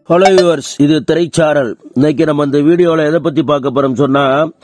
hello viewers இது திரைச்சாரல் இன்னைக்கு நம்ம இந்த வீடியோல எதை பத்தி பார்க்க போறோம் சொன்னா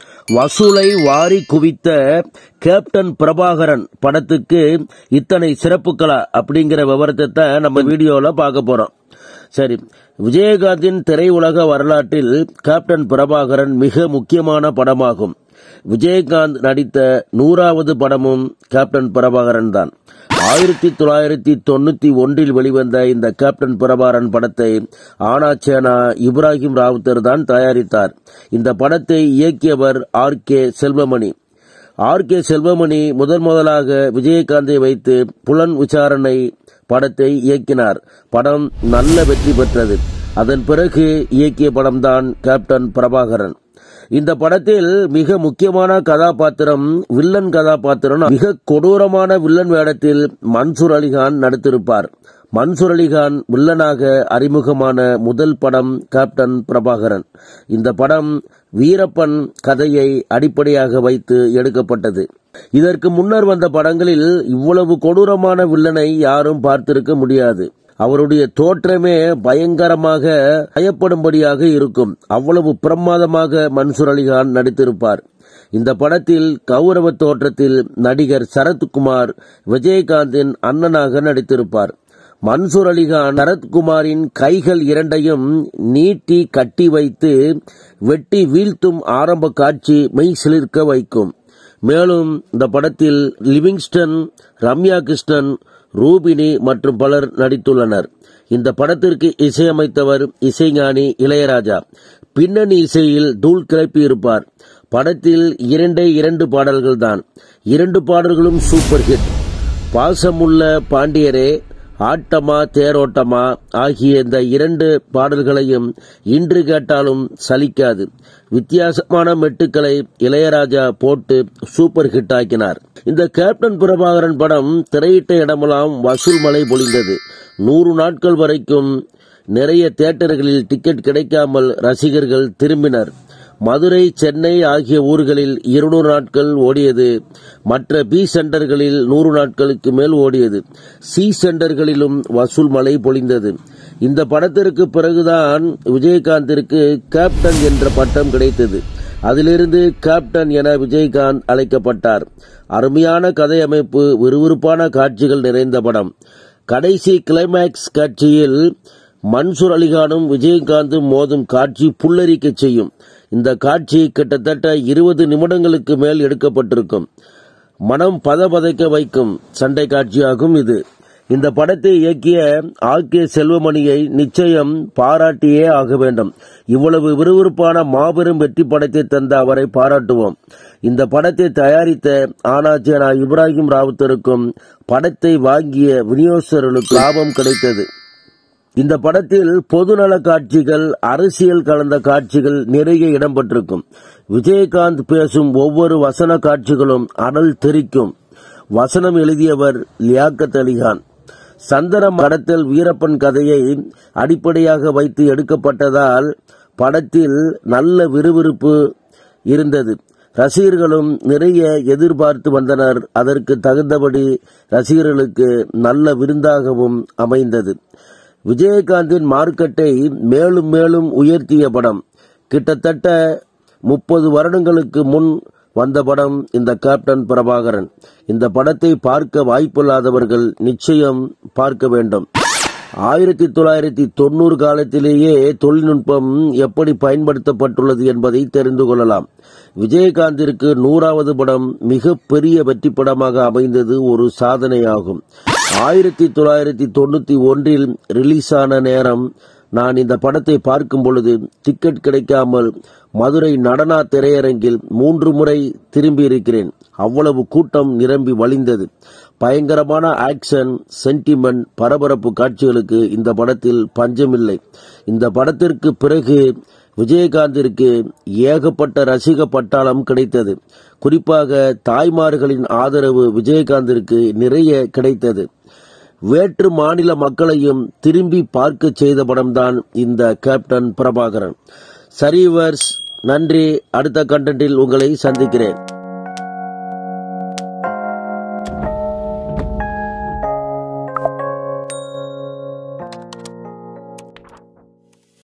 வசூலை வாரி குவித்த கேப்டன் பிரபாகரன் படத்துக்கு இத்தனை சிறப்புகளா அப்படிங்கிற விவரத்தை தான் நம்ம வீடியோல பார்க்க போறோம் சரி விஜயகாந்தின் திரையுலக வரலாற்றில் கேப்டன் பிரபாகரன் மிக முக்கியமான படமாகும் விஜயகாந்த் நடித்த நூறாவது படமும் கேப்டன் பிரபாகரன் தான் ஆயிரத்தி தொள்ளாயிரத்தி தொண்ணூத்தி ஒன்றில் வெளிவந்த இந்த கேப்டன் பிரபாகரன் படத்தை ஆனாச்சேனா இப்ராஹிம் ராவுத்தர் தான் தயாரித்தார் இந்த படத்தை இயக்கியவர் R K Selvamani R K Selvamani முதன் முதலாக விஜயகாந்தை வைத்து புலன் விசாரணை படத்தை இயக்கினார் படம் நல்ல வெற்றி பெற்றது அதன் பிறகு இயக்கிய படம்தான் கேப்டன் பிரபாகரன் இந்த படத்தில் மிக முக்கியமான கதாபாத்திரம் வில்லன் கதாபாத்திரம் மிக கொடூரமான வில்லன் வேடத்தில் மன்சூர் அலிகான் நடித்திருப்பார் மன்சூர் அலிகான் வில்லனாக அறிமுகமான முதல் படம் கேப்டன் பிரபாகரன் இந்த படம் வீரப்பன் கதையை அடிப்படையாக வைத்து எடுக்கப்பட்டது இதற்கு முன்னர் வந்த படங்களில் இவ்வளவு கொடூரமான வில்லனை யாரும் பார்த்திருக்க முடியாது அவருடைய தோற்றமே பயங்கரமாக பயப்படும்படியாக இருக்கும் அவ்வளவு பிரமாதமாக மன்சூர் அலிகான் நடித்திருப்பார் இந்த படத்தில் கௌரவ தோற்றத்தில் நடிகர் சரத்குமார் விஜயகாந்தின் அண்ணனாக நடித்திருப்பார் மன்சூர் அலிகான் சரத்குமாரின் கைகள் இரண்டையும் நீட்டி கட்டி வைத்து வெட்டி வீழ்த்தும் ஆரம்ப காட்சி மெய் சிலிர்க்க வைக்கும் மேலும் இந்த படத்தில் லிவிங்ஸ்டன் ரம்யா கிருஷ்ணன் ரூபினி மற்றும் பலர் நடித்துள்ளனர் இந்த படத்திற்கு இசையமைத்தவர் இசைஞானி இளையராஜா பின்னணி இசையில் தூள் கிளப்பி இருப்பார் படத்தில் இரண்டே இரண்டு பாடல்கள் தான் இரண்டு பாடல்களும் சூப்பர் ஹிட் பாசமுள்ள பாண்டியரே ஆட்டமா தேரோட்டமா ஆகிய இந்த இரண்டு பாடல்களையும் இன்று கேட்டாலும் சலிக்காது வித்தியாசமான மெட்டுக்களை இளையராஜா போட்டு சூப்பர் ஹிட் ஆக்கினார் இந்த கேப்டன் பிரபாகரன் படம் திரையிட்ட இடமெல்லாம் வசூல் மழை பொழிந்தது நூறு நாட்கள் வரைக்கும் நிறைய தியேட்டர்களில் டிக்கெட் கிடைக்காமல் ரசிகர்கள் திரும்பினர் மதுரை சென்னை ஆகிய ஊர்களில் இருநூறு நாட்கள் ஓடியது மற்ற பி சென்டர்களில் நூறு நாட்களுக்கு மேல் ஓடியது சி சென்டர்களிலும் வசூல் மழை பொழிந்தது இந்த படத்திற்கு பிறகுதான் விஜயகாந்திற்கு கேப்டன் என்ற பட்டம் கிடைத்தது அதிலிருந்து கேப்டன் என விஜயகாந்த் அழைக்கப்பட்டார் அருமையான கதை அமைப்பு விறுவிறுப்பான காட்சிகள் நிறைந்த படம் கடைசி கிளைமேக்ஸ் காட்சியில் மன்சூர் அலிகானும் விஜயகாந்தும் மோதும் காட்சி புல்லரிக்க செய்யும் இந்த காட்சி கிட்டத்தட்ட இருபது நிமிடங்களுக்கு மேல் எடுக்கப்பட்டிருக்கும் மனம் பதபதைக்க வைக்கும் சண்டை காட்சியாகும் இது இந்த படத்தை இயக்கிய ஆர் கே செல்வமணியை நிச்சயம் பாராட்டியே ஆக வேண்டும் இவ்வளவு விறுவிறுப்பான மாபெரும் வெற்றி படத்தை தந்த அவரை பாராட்டுவோம் இந்த படத்தை தயாரித்த ஆனாச்சேனா இப்ராஹிம் ராவுத்தருக்கும் படத்தை வாங்கிய விநியோகஸ்தர்களுக்கு லாபம் கிடைத்தது இந்த படத்தில் பொதுநல காட்சிகள் அரசியல் கலந்த காட்சிகள் நிறைய இடம்பெற்றிருக்கும் விஜயகாந்த் பேசும் ஒவ்வொரு வசன காட்சிகளும் அனல் தெரிக்கும் வசனம் எழுதியவர் லியாக்கத் அலிகான் சந்தனம் படத்தில் வீரப்பன் கதையை அடிப்படையாக வைத்து எடுக்கப்பட்டதால் படத்தில் நல்ல விறுவிறுப்பு இருந்தது ரசிகர்களும் நிறைய எதிர்பார்த்து வந்தனர் அதற்கு தகுந்தபடி ரசிகர்களுக்கு நல்ல விருந்தாகவும் அமைந்தது விஜயகாந்தின் மார்க்கெட்டை மேலும் மேலும் உயர்த்திய படம் கிட்டத்தட்ட முப்பது வருடங்களுக்கு முன் வந்த படம் இந்த கேப்டன் பிரபாகரன் இந்த படத்தை பார்க்க வாய்ப்பில்லாதவர்கள் நிச்சயம் பார்க்க வேண்டும் ஆயிரத்தி தொள்ளாயிரத்தி தொண்ணூறு காலத்திலேயே தொழில்நுட்பம் எப்படி பயன்படுத்தப்பட்டுள்ளது என்பதை தெரிந்து கொள்ளலாம் விஜயகாந்திற்கு நூறாவது படம் மிக பெரிய வெற்றி படமாக அமைந்தது ஒரு சாதனையாகும் ஆயிரத்தி தொள்ளாயிரத்தி தொண்ணூத்தி ஒன்றில் ரிலீஸ் ஆன நேரம் நான் இந்த படத்தை பார்க்கும் பொழுது டிக்கெட் கிடைக்காமல் மதுரை நடனா திரையரங்கில் மூன்று முறை திரும்பி இருக்கிறேன் அவ்வளவு கூட்டம் நிரம்பி வழிந்தது பயங்கரமான ஆக்ஷன் சென்டிமெண்ட் பரபரப்பு காட்சிகளுக்கு இந்த படத்தில் பஞ்சமில்லை இந்த படத்திற்கு பிறகு விஜயகாந்திற்கு ஏகப்பட்ட ரசிக பட்டாளம் கிடைத்தது குறிப்பாக தாய்மார்களின் ஆதரவு விஜயகாந்திற்கு நிறைய கிடைத்தது வேற்று மாநில மக்களையும் திரும்பி பார்க்க செய்த படம்தான் இந்த கேப்டன் பிரபாகரன் சரிவர்ஸ் நன்றி அடுத்த கண்டென்ட்டில் உங்களை சந்திக்கிறேன்